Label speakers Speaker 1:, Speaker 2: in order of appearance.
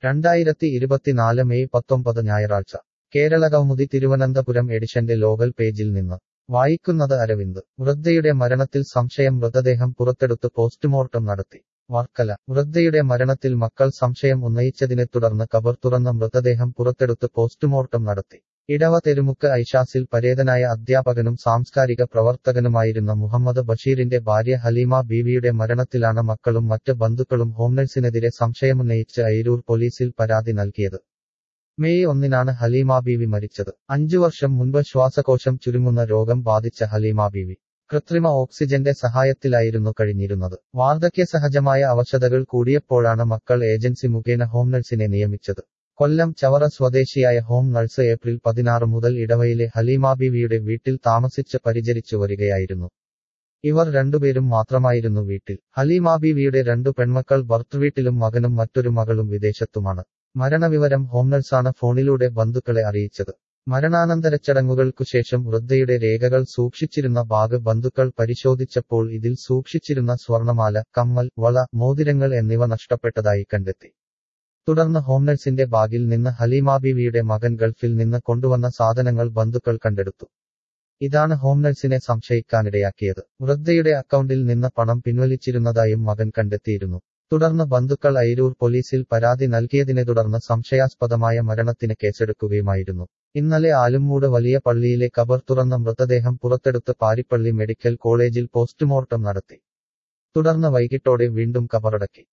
Speaker 1: രണ്ടായിരത്തി ഇരുപത്തിനാല് മെയ് പത്തൊമ്പത് ഞായറാഴ്ച കേരളകൗമുദി തിരുവനന്തപുരം എഡിഷന്റെ ലോകൽ പേജിൽ നിന്ന് വായിക്കുന്നത് അരവിന്ദ് വൃദ്ധയുടെ മരണത്തിൽ സംശയം മൃതദേഹം പുറത്തെടുത്ത് പോസ്റ്റ്മോർട്ടം നടത്തി വർക്കല വൃദ്ധയുടെ മരണത്തിൽ മക്കൾ സംശയം ഉന്നയിച്ചതിനെ തുടർന്ന് കബർ തുറന്ന മൃതദേഹം പുറത്തെടുത്ത് പോസ്റ്റ്മോർട്ടം നടത്തി ഇടവ തെരുമുക്ക് ഐഷാസിൽ പരേതനായ അധ്യാപകനും സാംസ്കാരിക പ്രവർത്തകനുമായിരുന്ന മുഹമ്മദ് ബഷീറിന്റെ ഭാര്യ ഹലീമ ബീവിയുടെ മരണത്തിലാണ് മക്കളും മറ്റ് ബന്ധുക്കളും ഹോംനഴ്സിനെതിരെ സംശയമുന്നയിച്ച് അയിരൂർ പോലീസിൽ പരാതി നൽകിയത് മെയ് ഒന്നിനാണ് ഹലീമ ബീവി മരിച്ചത് അഞ്ചു വർഷം മുൻപ് ശ്വാസകോശം ചുരുങ്ങുന്ന രോഗം ബാധിച്ച ഹലീമ ബീവി കൃത്രിമ ഓക്സിജന്റെ സഹായത്തിലായിരുന്നു കഴിഞ്ഞിരുന്നത് വാർദ്ധക്യ സഹജമായ അവശതകൾ കൂടിയപ്പോഴാണ് മക്കൾ ഏജൻസി മുഖേന ഹോം നഴ്സിനെ നിയമിച്ചത് കൊല്ലം ചവറ സ്വദേശിയായ ഹോം നഴ്സ് ഏപ്രിൽ പതിനാറ് മുതൽ ഇടവയിലെ ഹലീമ ബീവിയുടെ വീട്ടിൽ താമസിച്ച് പരിചരിച്ചു വരികയായിരുന്നു ഇവർ രണ്ടുപേരും മാത്രമായിരുന്നു വീട്ടിൽ ഹലീമ ബീവിയുടെ രണ്ടു പെൺമക്കൾ ഭർത്തൃവീട്ടിലും മകനും മറ്റൊരു മകളും വിദേശത്തുമാണ് മരണവിവരം ഹോം നഴ്സാണ് ഫോണിലൂടെ ബന്ധുക്കളെ അറിയിച്ചത് മരണാനന്തര ചടങ്ങുകൾക്കു ശേഷം വൃദ്ധയുടെ രേഖകൾ സൂക്ഷിച്ചിരുന്ന ബാഗ് ബന്ധുക്കൾ പരിശോധിച്ചപ്പോൾ ഇതിൽ സൂക്ഷിച്ചിരുന്ന സ്വർണമാല കമ്മൽ വള മോതിരങ്ങൾ എന്നിവ നഷ്ടപ്പെട്ടതായി കണ്ടെത്തി തുടർന്ന് ഹോംനഴ്സിന്റെ ബാഗിൽ നിന്ന് ഹലീമ ബീവിയുടെ മകൻ ഗൾഫിൽ നിന്ന് കൊണ്ടുവന്ന സാധനങ്ങൾ ബന്ധുക്കൾ കണ്ടെടുത്തു ഇതാണ് ഹോംനഴ്സിനെ സംശയിക്കാനിടയാക്കിയത് വൃദ്ധയുടെ അക്കൗണ്ടിൽ നിന്ന് പണം പിൻവലിച്ചിരുന്നതായും മകൻ കണ്ടെത്തിയിരുന്നു തുടർന്ന് ബന്ധുക്കൾ അയിരൂർ പോലീസിൽ പരാതി നൽകിയതിനെ തുടർന്ന് സംശയാസ്പദമായ മരണത്തിന് കേസെടുക്കുകയുമായിരുന്നു ഇന്നലെ ആലുംമൂട് വലിയ പള്ളിയിലെ കബർ തുറന്ന മൃതദേഹം പുറത്തെടുത്ത് പാരിപ്പള്ളി മെഡിക്കൽ കോളേജിൽ പോസ്റ്റ്മോർട്ടം നടത്തി തുടർന്ന് വൈകിട്ടോടെ വീണ്ടും കബറടക്കി